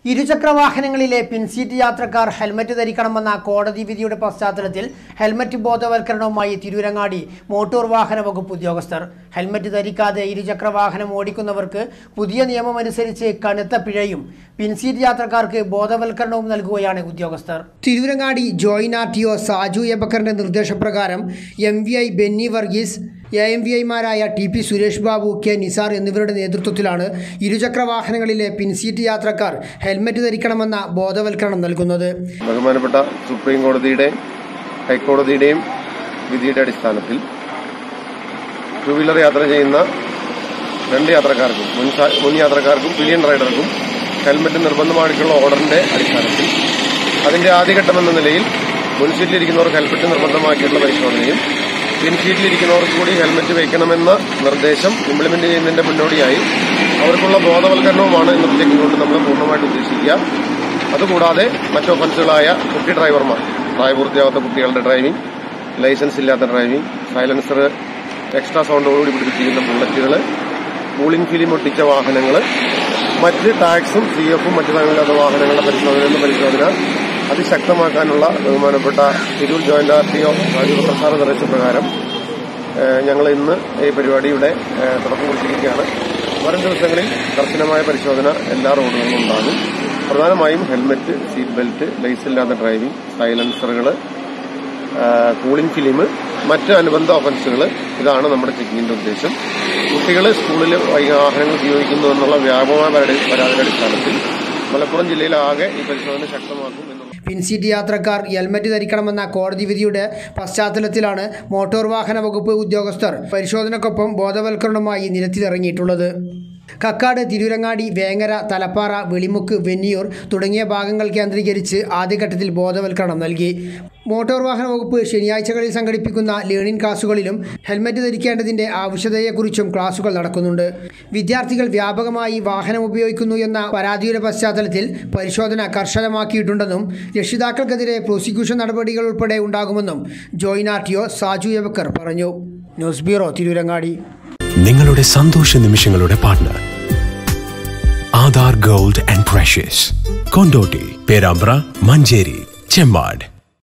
ഇരുചക്ര വാഹനങ്ങളിലെ പിൻസീറ്റ് യാത്രക്കാർ ഹെൽമറ്റ് ധരിക്കണമെന്ന കോടതി വിധിയുടെ പശ്ചാത്തലത്തിൽ ഹെൽമറ്റ് ബോധവൽക്കരണവുമായി തിരൂരങ്ങാടി മോട്ടോർ വാഹന വകുപ്പ് ഉദ്യോഗസ്ഥർ ഹെൽമറ്റ് ധരിക്കാതെ ഇരുചക്ര വാഹനം ഓടിക്കുന്നവർക്ക് പുതിയ നിയമമനുസരിച്ച് കനത്ത പിഴയും പിൻസീറ്റ് യാത്രക്കാർക്ക് ബോധവൽക്കരണവും നൽകുകയാണ് ഉദ്യോഗസ്ഥർ Tirurangadi joint R T O Saju എബക്കറിന്റെ നിർദ്ദേശപ്രകാരം M V I Benny Varghese A M V ഐമാരായ T P Suresh Babu K Nisar എന്നിവരുടെ നേതൃത്വത്തിലാണ് ഇരുചക്ര വാഹനങ്ങളിലെ പിൻസീറ്റ് യാത്രക്കാർ ഹെൽമറ്റ് ധരിക്കണമെന്ന ബോധവൽക്കരണം നൽകുന്നത് ബഹുമാനപ്പെട്ട സുപ്രീം കോടതിയുടെയും ഹൈക്കോടതിയുടെയും വിധിയുടെ അടിസ്ഥാനത്തിൽ ടു വീലർ യാത്ര ചെയ്യുന്ന രണ്ട് യാത്രക്കാർക്കും മുൻ സാ- മുൻ യാത്രക്കാർക്കും പിലിയൻ റൈഡർക്കും ഹെൽമറ്റ് നിർബന്ധമായിട്ടുള്ള ഓർഡറിന്റെ അടിസ്ഥാനത്തിൽ അതിന്റെ ആദ്യഘട്ടം എന്ന നിലയിൽ മുൻ സീറ്റിലിരിക്കുന്നവർക്ക് ഹെൽമറ്റ് നിർബന്ധമാക്കിയിട്ടുള്ള പരിശോധനയും പിൻ സീറ്റിലിരിക്കുന്നവർക്ക് കൂടി ഹെൽമറ്റ് വയ്ക്കണമെന്ന നിർദ്ദേശം ഇംപ്ലിമെന്റ് ചെയ്യുന്നതിന്റെ മുന്നോടിയായി അവർക്കുള്ള ബോധവൽക്കരണവുമാണ് ഇന്നത്തെ ചെക്കിംഗ് കൊണ്ട് നമ്മൾ പൂർണ്ണമായിട്ട് ഉദ്ദേശിക്കുക അതുകൂടാതെ മറ്റു ഒഫൻസുകളായ കുട്ടി ഡ്രൈവർമാർ പ്രായപൂർത്തിയാവാത്ത കുട്ടികളുടെ ഡ്രൈവിംഗ് ലൈസൻസ് ഇല്ലാത്ത ഡ്രൈവിംഗ് സൈലൻസർ എക്സ്ട്രാ സൗണ്ടോടുകൂടി പിടിപ്പിച്ചിരിക്കുന്ന ബുള്ളറ്റുകൾ കൂളിംഗ് ഫിലിം ഒട്ടിച്ച വാഹനങ്ങൾ മറ്റ് ടാക്സും സി എഫും മറ്റു താങ്ങില്ലാത്ത വാഹനങ്ങളുടെ പരിശോധന എന്ന പരിശോധന അതിശക്തമാക്കാനുള്ള ബഹുമാനപ്പെട്ട Tirur joint R T O Rajeev Prasad നിർദ്ദേശപ്രകാരം ഞങ്ങൾ ഇന്ന് ഈ പരിപാടിയുടെ ഏഹ്, തുടക്കം കുറിച്ചിരിക്കുകയാണ് വരും ദിവസങ്ങളിൽ കർശനമായ പരിശോധന എല്ലാ റോഡുകളിലും ഉണ്ടാകും പ്രധാനമായും ഹെൽമറ്റ് സീറ്റ് ബെൽറ്റ് ലൈസ് ഇല്ലാത്ത ഡ്രൈവിംഗ് സൈലൻസറുകൾ കൂളിംഗ് ഫിലിം മറ്റ് അനുബന്ധ ഒഫൻസുകൾ ഇതാണ് നമ്മുടെ ചെക്കിങ്ങിന്റെ ഉദ്ദേശം കുട്ടികൾ സ്കൂളിൽ വാഹനങ്ങൾ ഉപയോഗിക്കുന്നു എന്നുള്ള വ്യാപകമായ പരാതി- പരാതിയുടെ അടിസ്ഥാനത്തിൽ മലപ്പുറം ജില്ലയിലാകെ ഈ പരിശോധന ശക്തമാക്കും എന്നുള്ള പിൻസീറ്റ് യാത്രക്കാർ ഹെൽമറ്റ് ധരിക്കണമെന്ന കോടതി വിധിയുടെ പശ്ചാത്തലത്തിലാണ് മോട്ടോർ വാഹന വകുപ്പ് ഉദ്യോഗസ്ഥർ പരിശോധനക്കൊപ്പം ബോധവൽക്കരണവുമായി നിരത്തിലിറങ്ങിയിട്ടുള്ളത് കക്കാട് തിരൂരങ്ങാടി വേങ്ങര തലപ്പാറ വെളിമുക്ക് വെന്നിയൂർ തുടങ്ങിയ ഭാഗങ്ങൾ കേന്ദ്രീകരിച്ച് ആദ്യഘട്ടത്തിൽ ബോധവൽക്കരണം നൽകി മോട്ടോർ വാഹന വകുപ്പ് ശനിയാഴ്ചകളിൽ സംഘടിപ്പിക്കുന്ന ലേണിംഗ് ക്ലാസുകളിലും ഹെൽമറ്റ് ധരിക്കേണ്ടതിന്റെ ആവശ്യകതയെക്കുറിച്ചും ക്ലാസുകൾ നടക്കുന്നുണ്ട് വിദ്യാർത്ഥികൾ വ്യാപകമായി വാഹനം ഉപയോഗിക്കുന്നു എന്ന പരാതിയുടെ പശ്ചാത്തലത്തിൽ പരിശോധന കർശനമാക്കിയിട്ടുണ്ടെന്നും രക്ഷിതാക്കൾക്കെതിരെ പ്രോസിക്യൂഷൻ നടപടികൾ ഉൾപ്പെടെ ഉണ്ടാകുമെന്നും joint R T O Saju Ebakkar പറഞ്ഞു ന്യൂസ് ബ്യൂറോ തിരൂരങ്ങാടി നിങ്ങളുടെ സന്തോഷ നിമിഷങ്ങളുടെ partner Aadhaar gold and precious Kondotty Perambra Manjeri Chemmad